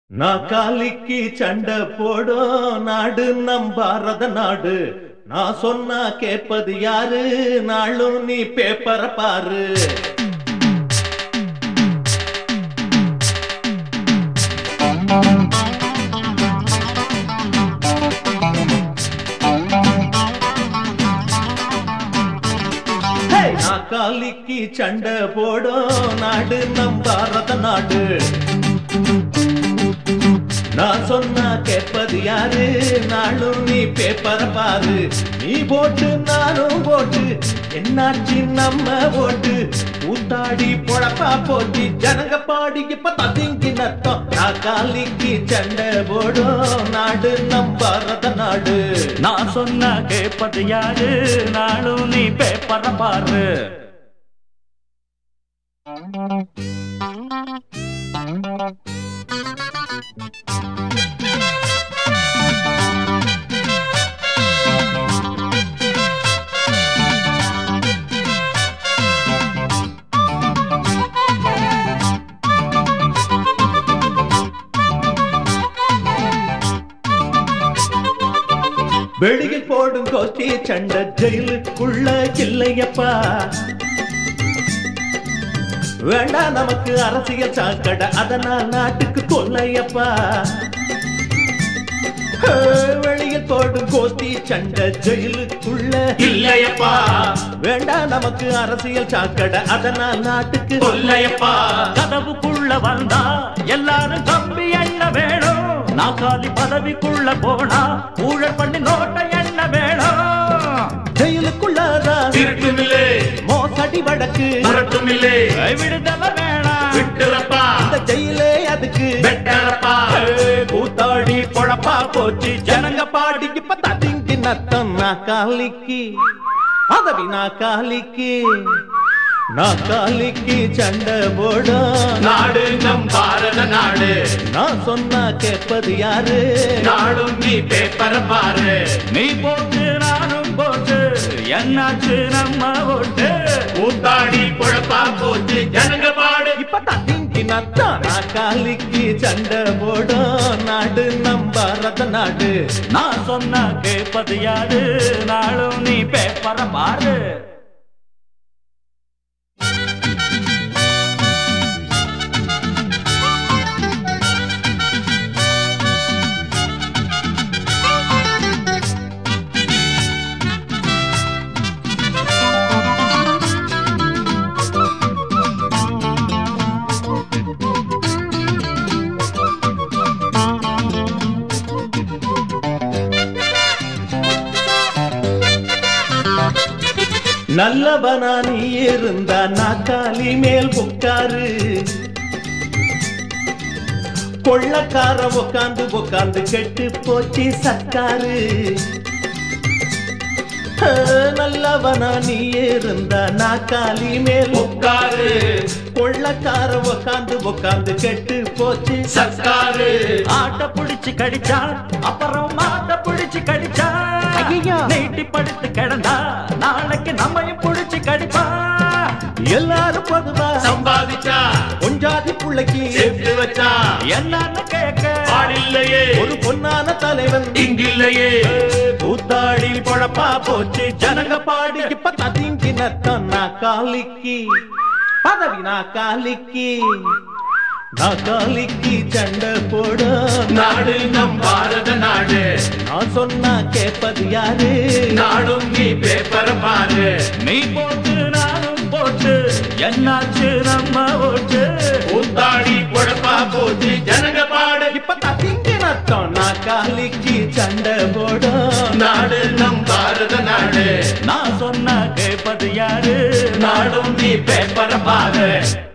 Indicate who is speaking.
Speaker 1: நாக்காலிக்கு சண்டை போடும் நாடு நம் பாரத நாடு நான் சொன்னா கேட்பது யாரு நாளும் நீ பேப்பர பாரு ஹே! நாக்காலிக்கு சண்டை போடும் நாடு நம் பாரத நாடு நான் சொன்னா கேட்பது யாரு நாளும் நீ பேப்பர பாரு நீ போட்டு நானும் போட்டு என்னாச்சு நம்ம ஓட்டு ஊத்தாடி பொழப்பா போச்சு ஜனங்க பாடி இப்ப ததிங்கி நத்தம் நான் காலிக்கு சண்டை போடும் நாடு நம் பாரத நாடு
Speaker 2: நான் சொன்ன கேட்பது யாரு நாளும் நீ பேப்பர பாரு
Speaker 1: வெளியில் போடும் கோஷ்டி சண்டை ஜெயிலுக்குள்ள இல்லையப்பா வேண்டாம் நமக்கு அரசியல் சாக்கடை அதனால் நாட்டுக்கு கொல்லையப்பா ஹே, வெளியில் போடும் கோஷ்டி சண்டை ஜெயிலுக்குள்ள
Speaker 2: இல்லையப்பா
Speaker 1: வேண்டாம் நமக்கு அரசியல் சாக்கடை அதனால் நாட்டுக்கு
Speaker 2: கொல்லையப்பா கதவுக்குள்ள வந்தா எல்லாரும் கம்பி எண்ண வேணும் நாக்காலி பதவிக்குள்ள போனா ஊழல் பண்ணி நோட்டை எண்ண வேணும்
Speaker 1: ஜெயிலுக்குள்ளதான்
Speaker 2: திருட்டுமில்லே
Speaker 1: மோசடி வழக்கு
Speaker 2: மரட்டுமில்லே விடுதலை வேணாம் விட்டுறப்பா
Speaker 1: இந்த ஜெயிலே அதுக்கு
Speaker 2: வெட்டறப்பா
Speaker 1: கூத்தாடி பொழப்பா போச்சு ஜனங்க பாடி இப்ப ததிங்கி நத்தம் நான் காலிக்கு பதவி நான் காலிக்கு நான் காலிக்கு சண்டை போடும்
Speaker 2: நாடு நம் பாரத நாடு
Speaker 1: நான் சொன்னா கேட்பது யாரு
Speaker 2: நாடும் நீ பேப்பர பாரு நீ போட்டு நானும் போட்டு என்னாச்சு நம்ம ஓட்டு கூத்தாடி குழப்பா போச்சு ஜனங்க பாடு
Speaker 1: இப்ப ததிங்கி நத்தம் நான் காலிக்கு சண்டை போடும் நாடு நம் பாரத நாடு
Speaker 2: நான் சொன்ன கேட்பது யாரு நாளும் நீ பேப்பர பாரு
Speaker 1: நல்லவனா நீ இருந்தா நாக்காலி மேல் உட்காரு கொள்ளக்கார உக்காந்து உக்காந்து கெட்டு போச்சு சர்க்காரு ஆ, நல்லவனா நீ இருந்தா நாக்காலி மேல்
Speaker 2: உட்காரு
Speaker 1: கொள்ளக்கார உக்காந்து உக்காந்து கெட்டு போச்சு
Speaker 2: சர்க்காரு ஆட்ட புடிச்சு கடிச்சா அப்புறம் மாட்ட புடிச்சு கடிச்சா
Speaker 1: ஐயையோ.
Speaker 2: நீட்டி படுத்து கிடந்தா நாளைக்கு நம்மையும் புடிச்சு கடிப்பா
Speaker 1: எல்லாரும் பொதுவா
Speaker 2: சம்பாதிச்சா
Speaker 1: கொஞ்சாதி புள்ளைக்கு
Speaker 2: சேர்த்து வச்சா என்னன்னு கேட்க ஆளில்லையே
Speaker 1: ஒரு பொன்னான தலைவன்
Speaker 2: இங்கில்லையே
Speaker 1: கூத்தாடி பொழப்பா போச்சு ஜனங்க பாடி இப்ப ததிங்கி நத்தம் நான் காலிக்கு பதவி நான் காலிக்கு நான் காலிக்கு சண்டை போட
Speaker 2: நாடு நம் பாரத நாடு
Speaker 1: நான் சொன்னா கேட்பது யாரு
Speaker 2: நாடும் நீ பேப்பர பாரு நீ போட்டு நானும் போட்டு என்னாச்சு நம்ம ஓட்டு கூத்தாடி குழப்பா போச்சு ஜனங்க பாடு
Speaker 1: இப்ப ததிங்கி நத்தம் நான் காலிக்கு சண்டை போட
Speaker 2: நாடு நம் பாரத நாடு நான் சொன்ன கேட்பது யாரு நாடும் நீ பேப்பர பாரு